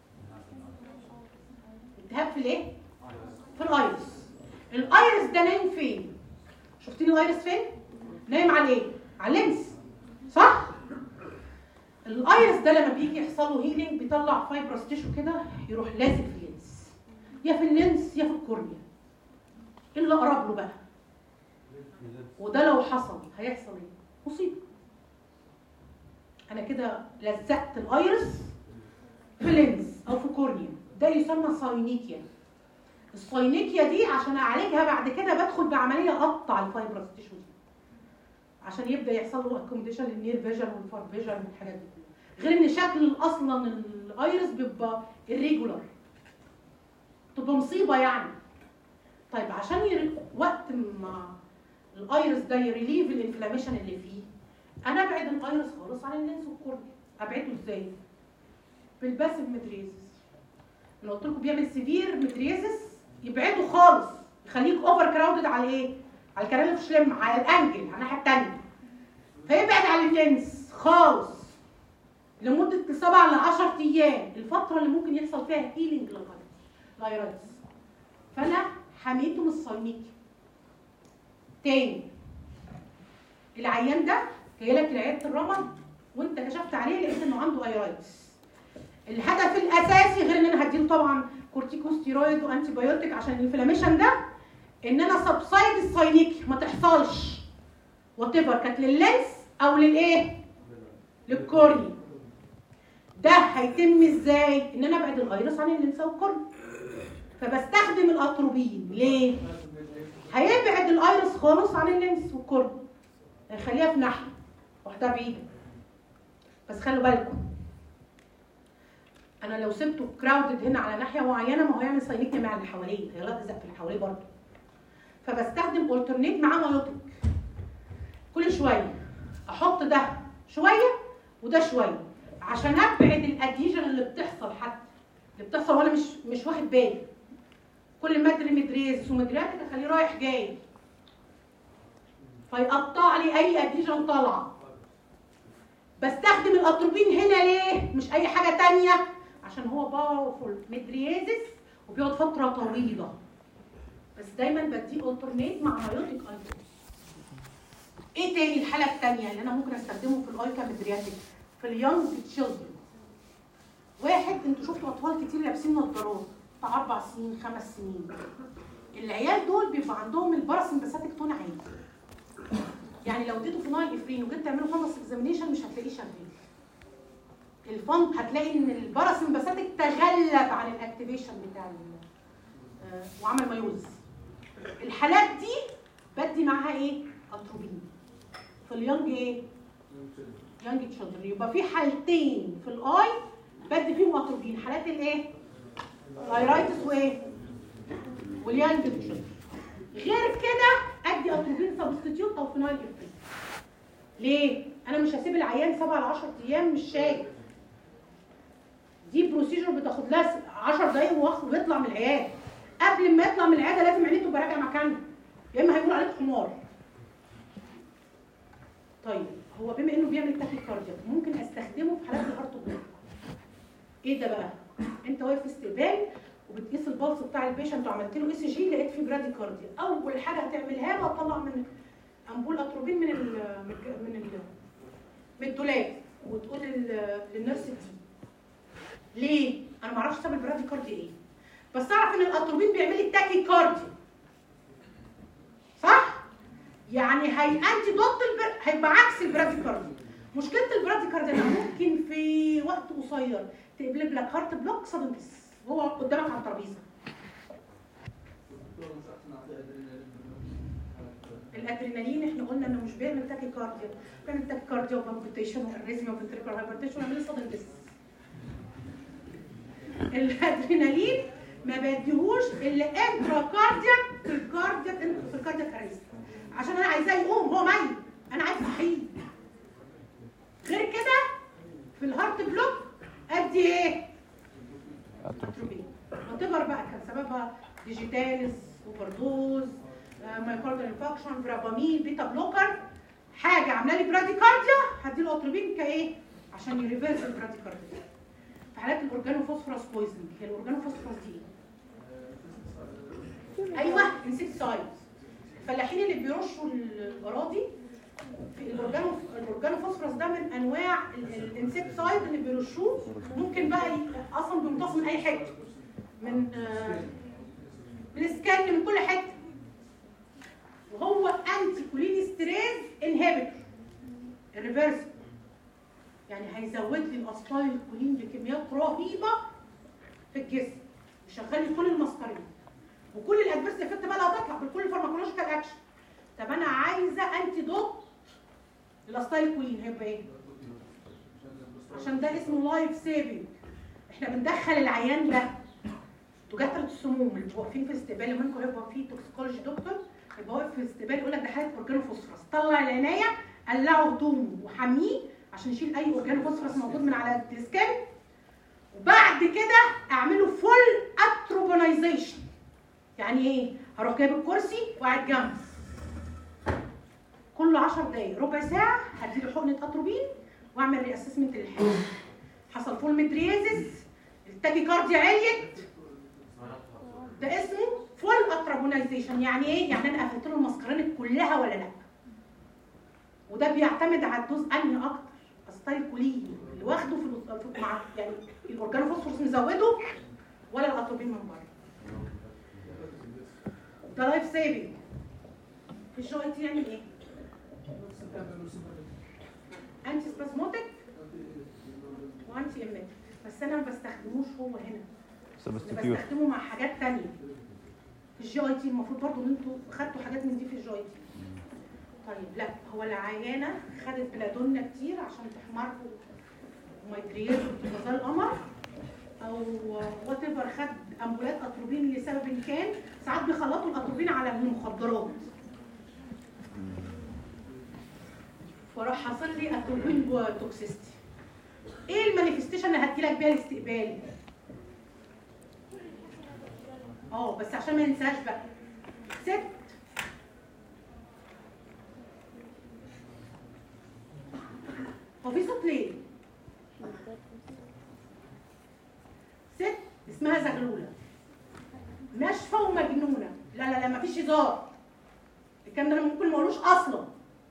التهاب في الايه في الايرس الايرس ده نايم فين شفتين الايرس فين نايم على ايه على اللينس صح الايرس ده لما بيجي يحصل له هيلينج بيطلع فايبرس تيشو كده يروح لازق في اللينس يا في اللينس يا في الكورنيا ايه اللي اقرب له بقى وده لو حصل هيحصل ايه مصيبه انا كده لزقت الايرس في لينس او في كورنيا ده يسمى ساينيكيا الساينيكيا دي عشان اعالجها بعد كده بدخل بعمليه اقطع الفايبرس تيشو دي عشان يبدا يحصل له اكوموديشن للنير فيجن والفار فيجن والحاجات دي غير ان شكل اصلا الايرس بيبقى irregular تبقى مصيبه يعني طيب عشان ير... وقت ما الايرس ده يريليف الانفلاميشن اللي فيه انا ابعد الايرس خالص عن اللينس والكورنيا ابعده ازاي بالباسيف مدريزس لو قلت لكم بيعمل سيفير مدريزس يبعده خالص يخليك اوفر كراودد على ايه على الكلام شلم على الانجل على الناحيه الثانيه فيبعد عن اللينس خالص لمده 7 ل 10 ايام الفتره اللي ممكن يحصل فيها هيلينج للايرس فانا حميته من الصينيكي تاني العيان ده جاي لك لعياده الرمد وانت كشفت عليه لقيت انه عنده ايرايتس الهدف الاساسي غير ان انا هديله طبعا كورتيكوستيرويد وانتي بايوتيك عشان الانفلاميشن ده ان انا سبسايد الساينيكي ما تحصلش وات ايفر كانت لللينس او للايه؟ للكورني ده هيتم ازاي؟ ان انا ابعد الايرس عن اللينس او الكورني فبستخدم الاتروبين ليه؟ هيبعد الايرس خالص عن اللينس والكورني هيخليها في ناحيه واحده بعيده بس خلوا بالكم انا لو سبته كراودد هنا على ناحيه معينه ما هو هيعمل ساينيكيا مع اللي حواليه هيلزق في اللي حواليه برضه فبستخدم الترنيت مع مايوتيك كل شويه احط ده شويه وده شويه عشان ابعد الاديجن اللي بتحصل حتى اللي بتحصل وانا مش مش واخد بالي كل ما ادري مدريس ومدرياتك اخليه رايح جاي فيقطع لي اي اديجن طالعه بستخدم الاتروبين هنا ليه مش اي حاجه تانية عشان هو باورفول مدريازس وبيقعد فتره طويله بس دايما بديه اولترنيت مع مايوتيك ايتوس ايه تاني الحاله الثانيه اللي انا ممكن استخدمه في الايكا مدرياتيك في اليونج تشيلدرن واحد انتوا شفتوا اطفال كتير لابسين نظارات بتاع اربع سنين خمس سنين العيال دول بيبقى عندهم الباراسمباثيك تون عالي يعني لو اديته فينايل افرين وجيت تعمله فانس اكزامينيشن مش هتلاقيه شغال الفن هتلاقي ان الباراسمباثيك تغلب عن الاكتيفيشن بتاع ال- آه، وعمل مايوز الحالات دي بدي معاها ايه اتروبين في اليونج ايه يونج تشيلدرن يبقى في حالتين في الاي بدي فيهم اتروبين حالات الايه الايرايتس وايه واليونج تشيلدرن غير كده ادي اتروبين سبستيتيوت او فينايل افرين ليه انا مش هسيب العيان 7 ل 10 ايام مش شايف دي بروسيجر بتاخد لها 10 دقايق واخد ويطلع من العياده قبل ما يطلع من العياده لازم عينيه تبقى راجعه مكانها يا اما هيقول عليك حمار طيب هو بما انه بيعمل تاكيكارديا ممكن استخدمه في حالات الهارت بلوك ايه ده بقى انت واقف في استقبال وبتقيس البلس بتاع البيشنت وعملت له اي سي جي لقيت فيه براديكارديا اول حاجه هتعملها له هتطلع من امبول اتروبين من ال من ال من, ال من الدولاب وتقول لل- للنيرس دي ليه انا ما اعرفش سبب البراديكارديا ايه بس اعرف ان الاتروبين بيعمل لي تاكيكارديا صح يعني هي انتي دوت البر... هيبقى عكس البراديكارديا مشكله البراديكارديا انها ممكن في وقت قصير تقلب لك هارت بلوك سادن ديس وهو قدامك على الترابيزه الادرينالين احنا قلنا انه مش بيعمل تاكي كارديا بيعمل تاكي كارديا وبالبيتيشن واريزميا وفنتريكولار هايبرتيشن ويعمل سادن ديس الادرينالين ما بديهوش الا انترا كاردياك في الكاردياك في الكاردياك اريست عشان انا عايزاه يقوم هو ميت انا عايز احييه غير كده في الهارت بلوك ادي ايه؟ اتروفي وتبر بقى كان سببها ديجيتاليس اوفردوز مايكاردال انفكشن برابامين بيتا بلوكر حاجه عامله لي براديكارديا هدي له اتروبين كايه عشان يريفيرس البراديكارديا في حالات الاورجانوفوسفورس بويزنج هي الاورجانوفوسفورس دي إيه؟ ايوه انسكتسايد الفلاحين اللي بيرشوا الاراضي في الاورجانو الاورجانوفوسفورس ده من انواع الانسكتسايد اللي بيرشوه ممكن بقى ي- اصلا بيمتص من اي حته من آه، من السكان من كل حته وهو انتي كولينستريز انهبيتور الريفرس يعني هيزود لي الاسطايل الكولين بكميات رهيبه في الجسم يشغل لي كل المسكرين وكل الادفيرس افكت بقى اللي هتطلع بكل الفارماكولوجيكال اكشن طب انا عايزه انتي دوت للاستايل كوين هيبقى ايه؟ عشان ده اسمه لايف سيفنج احنا بندخل العيان ده دكاتره السموم اللي واقفين في الاستقبال لما انكم يبقى في توكسيكولوجي دكتور يبقى واقف في الاستقبال يقول لك ده حاله اورجانوفوسفورس طلع العنايه قلعه هدومه وحميه عشان يشيل اي اورجانوفوسفورس موجود من على السكان وبعد كده اعمله فول اتروبونايزيشن يعني ايه؟ هروح جايب الكرسي وقاعد جنبه كل 10 دقايق ربع ساعه هديله حقنه اتروبين واعمل ري اسسمنت للحاله حصل فول مدريازيس التاكي كارديا عليت ده اسمه فول اتروبونايزيشن يعني ايه؟ يعني انا قفلت له المسكرينك كلها ولا لا؟ وده بيعتمد على الدوز انهي اكتر الستايل كولين اللي واخده في الأس- في- مع يعني الاورجانوفوسفورس مزوده ولا الاتروبين من بره ده لايف سيفنج في الجو انت يعمل ايه؟ انتي سباسموتيك وانتي اميتيك بس انا ما بستخدموش هو هنا أنا سبستيتيوت بستخدمه مع حاجات تانية في الجي اي تي المفروض برضو ان انتوا خدتوا حاجات من دي في الجي اي تي طيب لا هو العيانه خدت بلادونا كتير عشان تحمر مايجريات وتبقى زي القمر او وات ايفر خد امبولات اتروبين لسبب كان ساعات بيخلطوا الاتروبين على المخدرات فراح حاصل لي اتروبين توكسيستي ايه المانيفستيشن اللي هتجيلك بيها الاستقبال اه بس عشان ما ننساش بقى ست هو في صوت ليه؟ ست اسمها زغلوله ناشفه ومجنونه لا لا لا مفيش هزار الكلام ده انا ممكن ما اقولوش اصلا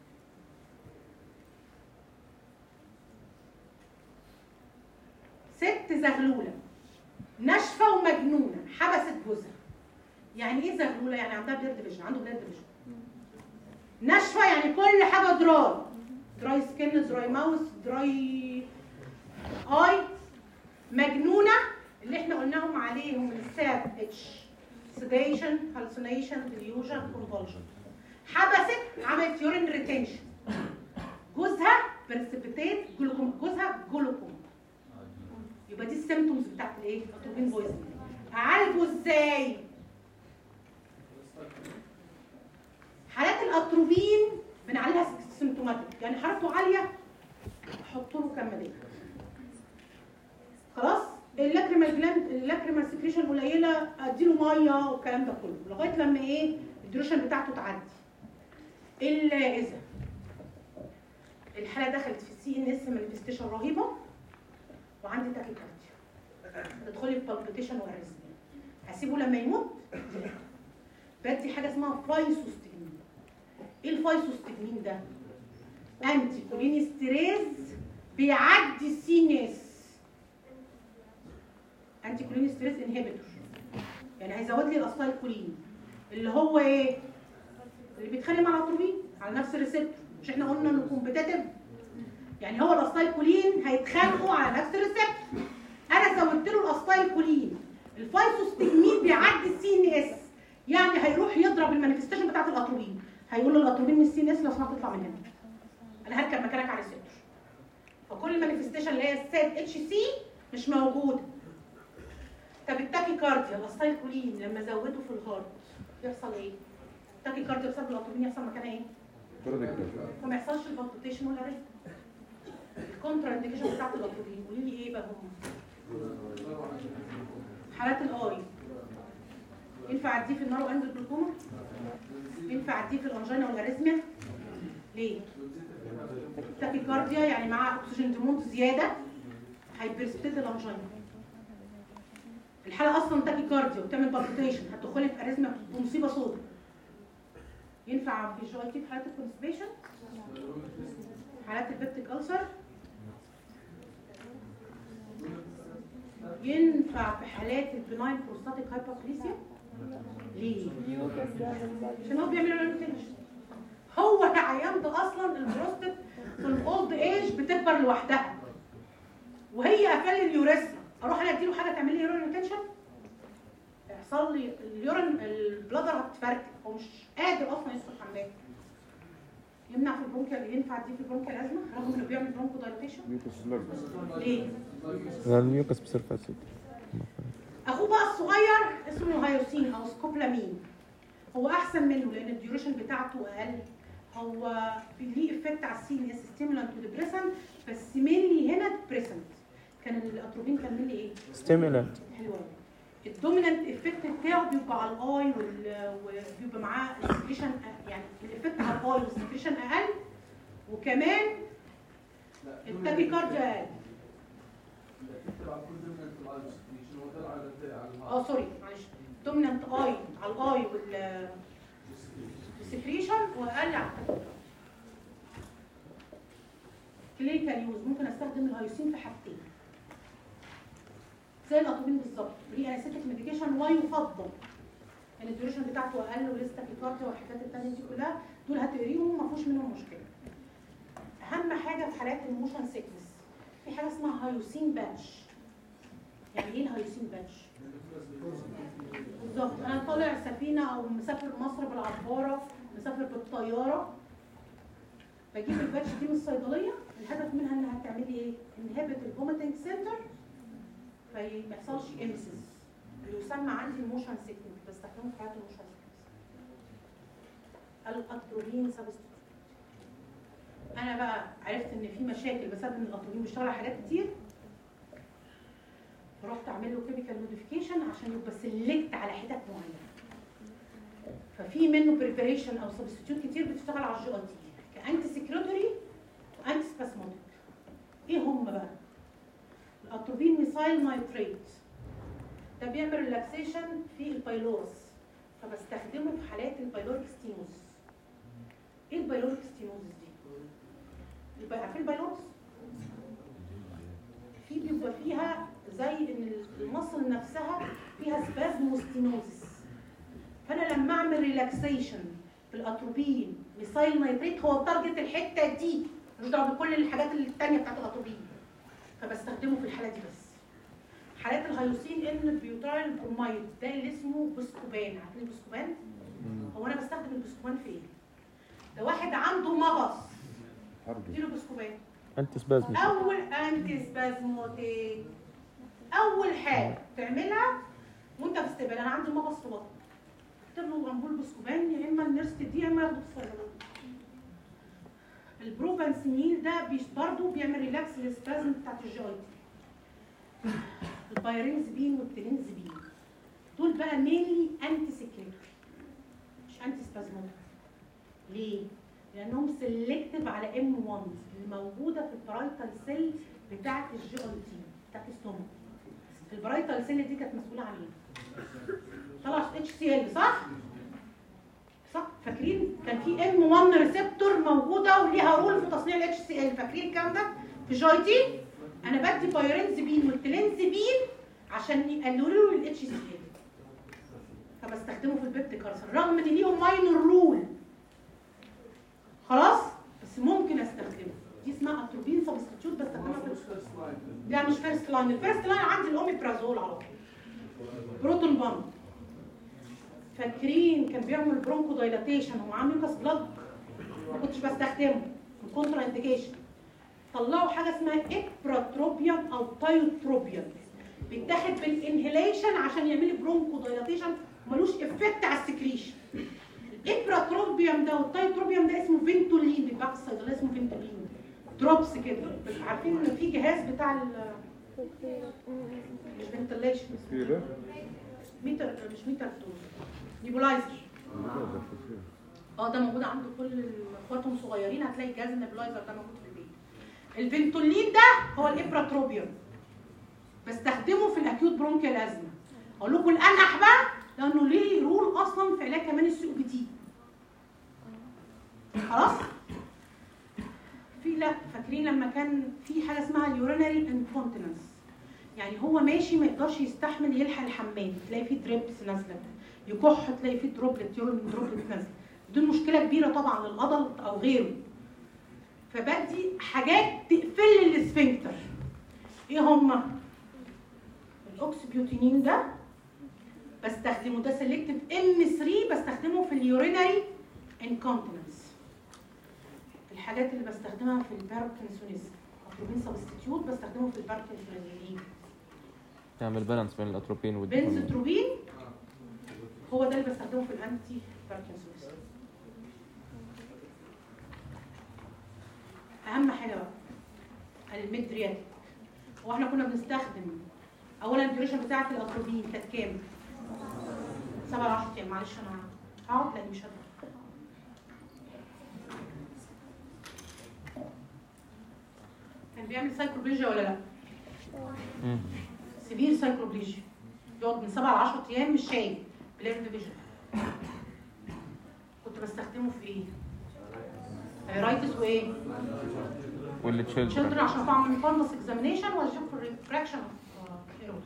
ست زغلوله ناشفه ومجنونه حبست جوزها يعني ايه زغلوله يعني عندها بلاد ديفيجن عنده بلاد ديفيجن ناشفه يعني كل حاجه دراي دراي سكين دراي ماوس دراي اي مجنونه اللي احنا قلناهم عليهم الساب اتش سيديشن هالسونيشن ديليوجن كونفولجن حبست عملت يورين ريتنشن جوزها برسبتيت جلوكوم جوزها جلوكوم يبقى دي السيمتومز بتاعت الايه؟ اتروبين بويزنج اعالجه ازاي؟ حالات الاتروبين بنعالجها سيمتوماتيك يعني حرارته عاليه احط له كمادات خلاص اللاكريمال جلاند اللاكريمال سكريشن قليله اديله ميه والكلام ده كله لغايه لما ايه الديوريشن بتاعته تعدي الا اذا الحاله دخلت في السي ان اس مانيفستيشن رهيبه وعندي تاكيكارديا تدخلي في بالبيتيشن واريزميا هسيبه لما يموت بدي حاجه اسمها فايسوستجمين ايه الفايسوستجمين ده انتي كولينستريز بيعدي السينس انتي كولينستريز انهبيتور يعني هيزود لي الاصلايل كولين اللي هو ايه اللي بيتخانق مع الاتروبين على نفس الريسبتور مش احنا قلنا انه كومبيتيتيف يعني هو الاستايكولين هيتخانقوا على نفس الريسبتور انا زودت له الاستايكولين الفايسوستجمين بيعدي السي ان اس يعني هيروح يضرب المانيفستيشن بتاعت الاتروبين هيقول له الاتروبين من السي ان اس لو سمحت تطلع من هنا انا هركب مكانك على الريسبتور فكل المانيفستيشن اللي هي السات اتش سي مش موجوده طب التاكي كارديا الاستايكولين لما زوده في الهارت يحصل ايه؟ التاكي كارديا بسبب الاتروبين يحصل مكانها ايه؟ فما يحصلش الفالبيتيشن ولا ريسك الكونترا انديكيشن بتاعت الاتروبين قولي لي ايه بقى هم حالات الاي ينفع اديه في النارو اند جلوكوما ينفع اديه في الانجينا والاريثميا ليه تاكي كارديا يعني معاه اكسجين ديمونت زياده هيبرستيت الانجينا الحاله اصلا تاكي كارديا وبتعمل بالبيتيشن هتدخلي في اريثميا بمصيبه سودا ينفع في الجي اي تي في حالات الكونستيبيشن حالات البيبتيك ألسر ينفع في حالات البناين بروستاتيك هايبوكليسيا ليه؟ عشان هو بيعمل ريلوكيشن هو العيان ده اصلا البروستات في الاولد ايج بتكبر لوحدها وهي قفل اليوريثما اروح انا اديله حاجه تعمل لي يورين ريتنشن يحصل لي اليورين البلادر هتتفركك هو مش قادر اصلا يدخل الحمام يمنع في البرونكيال ينفع دي في البرونكيال ازمه رغم انه بيعمل برونكو دايليتيشن ليه؟ لأن الميوكس بصير فاسد اخوه بقى الصغير اسمه هايوسين او سكوبلامين هو احسن منه لان الديوريشن بتاعته اقل هو ليه افكت على السي ان اس ستيمولانت وديبريسنت بس مينلي هنا ديبريسنت كان الاتروبين كان مينلي ايه؟ ستيمولانت حلو قوي الدومينانت افكت بتاعه بيبقى على الاي وال- وبيبقى معاه السكريشن يعني الافكت على الاي والسكريشن اقل وكمان التاكيكارديا اقل اه سوري معلش دومينانت اي على الاي وال السكريشن واقل على كلينيكال يوز ممكن استخدم الهيوسين في حاجتين زي الاتروبين بالظبط ليه انستيك ميديكيشن ويفضل ان الديوريشن بتاعته اقل ولسه تاكيكارديا والحاجات التانية دي كلها دول هتقريهم ما فيهوش منهم مشكله اهم حاجه في حالات الموشن سيكنس في حاجه اسمها هيوسين باتش يعني ايه الهيوسين باتش بالظبط انا طالع سفينه او مسافر مصر بالعباره مسافر بالطياره بجيب الباتش دي من الصيدليه الهدف منها انها تعمل لي ايه؟ انهبت الفوميتنج سنتر فما يحصلش امسز اللي يسمى عندي الموشن سيكنس بستخدمه في حالات الموشن سيكنس الاتروبين سبستيتيوت انا بقى عرفت ان في مشاكل بسبب ان الاتروبين بيشتغل على حاجات كتير رحت اعمل له كيميكال موديفيكيشن عشان يبقى سلكت على حتت معينه ففي منه بريباريشن او سبستيتيوت كتير بتشتغل على الجي اي تي كانتي سكريتوري وانتي سباسموديك ايه هم بقى الاتروبين ميثايل نايتريت ده بيعمل ريلاكسيشن في البايلورس فبستخدمه في حالات البايلوريك ستينوز ايه البايلوريك ستينوز دي يبقى عارفين البايلورس في بيبقى فيها زي ان المصل نفسها فيها سبازموستينوزس فانا لما اعمل ريلاكسيشن بالاتروبين ميثايل نايتريت هو التارجت الحته دي مش دعوه بكل الحاجات الثانيه بتاعت الاتروبين فبستخدمه في الحاله دي بس حالات الهيوسين ان بيوتايل برومايد ده اللي اسمه بسكوبان عارفين البسكوبان هو انا بستخدم البسكوبان في ايه ده واحد عنده مغص اديله بسكوبان انتي سبازم اول انتي سبازموتيك اول حاجه تعملها وانت في استقبال انا عندي مغص في بطني اكتب له امبول بسكوبان يا اما النيرس تديه يا اما ياخده في الصيدليه البروبانسينيل ده بيش برضه بيعمل ريلاكس للسبازم بتاعت الجي اي تي البايرينزبين والترينزبين دول بقى مينلي انتي سكريتوري مش انتي سبازموتيك ليه؟ لانهم سيلكتيف على ام 1 اللي موجوده في البرايتال سيل بتاعت الجي اي تي بتاعت الستومك البرايتال سيل دي كانت مسؤوله عن ايه؟ طلعت اتش سي ال صح؟ صح فاكرين كان في ام 1 ريسبتور موجوده وليها رول في تصنيع الاتش سي ال فاكرين الكلام ده في جي اي تي انا بدي بايرينزبين والتلينزبين عشان يقللوا له الاتش سي ال فبستخدمه في البيبتيك ألسر رغم ان ليهم ماينور رول خلاص بس ممكن استخدمه دي اسمها اتروبين سبستيتيوت بستخدمها في لا مش فيرست لاين الفيرست لاين عندي الاوميبرازول على طول بروتون بامب فاكرين كان بيعمل برونكو دايلاتيشن ومعاه ميوكاس بلاد ما كنتش بستخدمه كونترا انديكيشن طلعوا حاجه اسمها ابراتروبيان او تايوتروبيان بيتاخد بالانهيليشن عشان يعمل لي برونكو دايلاتيشن ملوش افكت على السكريشن الابراتروبيوم ده والتايتروبيوم ده اسمه فينتولين بيتباع في الصيدليه اسمه فينتولين دروبس كده بس عارفين ان في جهاز بتاع ال مش فنتليشن ميتر مش ميتر دوز نيبولايزر اه ده موجود عند كل اخواتهم صغيرين هتلاقي جهاز النيبولايزر ده موجود في البيت الفنتولين ده هو الابراتروبيوم بستخدمه في الاكيوت برونكيال ازمه اقول لكم الانح بقى لانه ليه رول اصلا في علاج كمان السي او بي دي خلاص في لا فاكرين لما كان في حاجه اسمها اليورينري انكونتيننس يعني هو ماشي ما يقدرش يستحمل يلحق الحمام تلاقي فيه دريبس نازله يكح تلاقي فيه دروبلت يورين دروبلت نازله دي مشكله كبيره طبعا للادلت او غيره فبدي حاجات تقفل لي الاسفنكتر ايه هما الاوكسبيوتينين ده بستخدمه ده سيلكتيف ام 3 بستخدمه في اليورينري انكونتيننس الحاجات اللي بستخدمها في الباركنسونيزم اتروبين سبستيتيوت بستخدمه في الباركنسونيزم يعمل بالانس بين الاتروبين والدوبامين بنزوتروبين هو ده اللي بستخدمه في الانتي باركنسونيزم اهم حاجه بقى الميدرياتيك هو احنا كنا بنستخدم اولا الديوريشن بتاعه الاتروبين كانت كام؟ 7 ل 10 ايام معلش انا هقعد لا دي مش هقدر كان بيعمل سايكلوبليجيا ولا لا؟ مم. سيفير سايكلوبليجيا يقعد من 7 ل 10 ايام مش شايف بليرن فيجن كنت بستخدمه في ايه؟ رايتس وايه؟ واللي children تشيلدرن عشان بعمل فارمس اكزامينيشن واشوف الريفراكشن اوف ايروز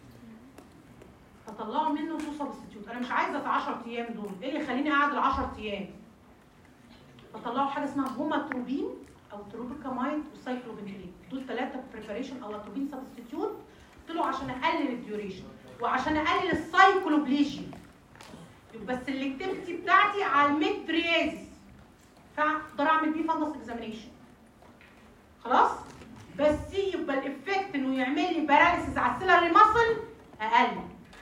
فطلعوا منه تو سبستيتيوت انا مش عايزه ال 10 ايام دول ايه اللي يخليني اقعد ال 10 ايام فطلعوا حاجه اسمها هوماتروبين او تروبيكامايد وسايكلوبنترين دول ثلاثه بريباريشن او اتروبين سبستيتيوت طلعوا عشان اقلل الديوريشن وعشان اقلل السايكلوبليجيا يبقى السلكتيفيتي بتاعتي على الميدريازيس فاقدر اعمل بيه فندس اكزامينيشن خلاص بس يبقى الافكت انه يعمل لي باراليسيس على السيلري ماسل اقل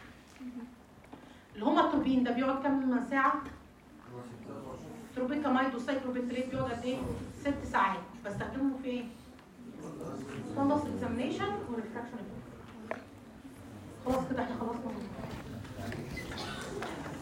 اللي هما التروبين ده بيقعد كام ساعه تروبيكامايد وسايكلوبنتريت بيقعد قد ايه ست ساعات بستخدمه في ايه فندس اكزامينيشن وريفراكشن خلاص كده احنا